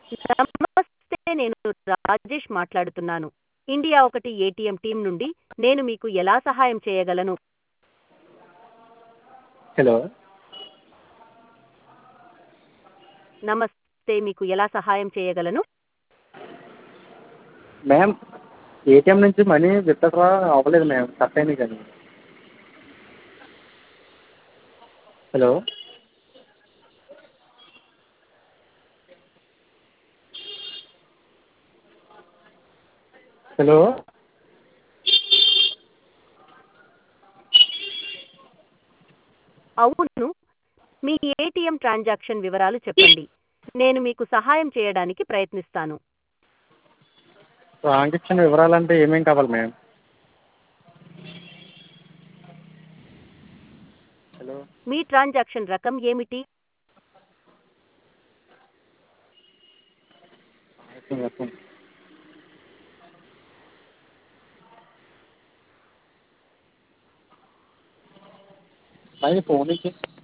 నమస్తే నేను రాజేష్ మాట్లాడుతున్నాను ఇండియా ఒకటి ఏటీఎం టీం నుండి నేను మీకు ఎలా సహాయం చేయగలను హలో నమస్తే మీకు ఎలా సహాయం చేయగలను మ్యామ్ ఏటీఎం నుంచి మనీ విత్డ్రా అవ్వలేదు మ్యామ్ కట్ అయినాయి కానీ హలో హలో అవును మీ ఏటీఎం ట్రాన్సాక్షన్ వివరాలు చెప్పండి నేను మీకు సహాయం చేయడానికి ప్రయత్నిస్తాను ట్రాన్సాక్షన్ వివరాలంటే ఏమేం కావాలి మ్యామ్ హలో మీ ట్రాన్సాక్షన్ రకం ఏమిటి అది ఫోన్ ఇచ్చి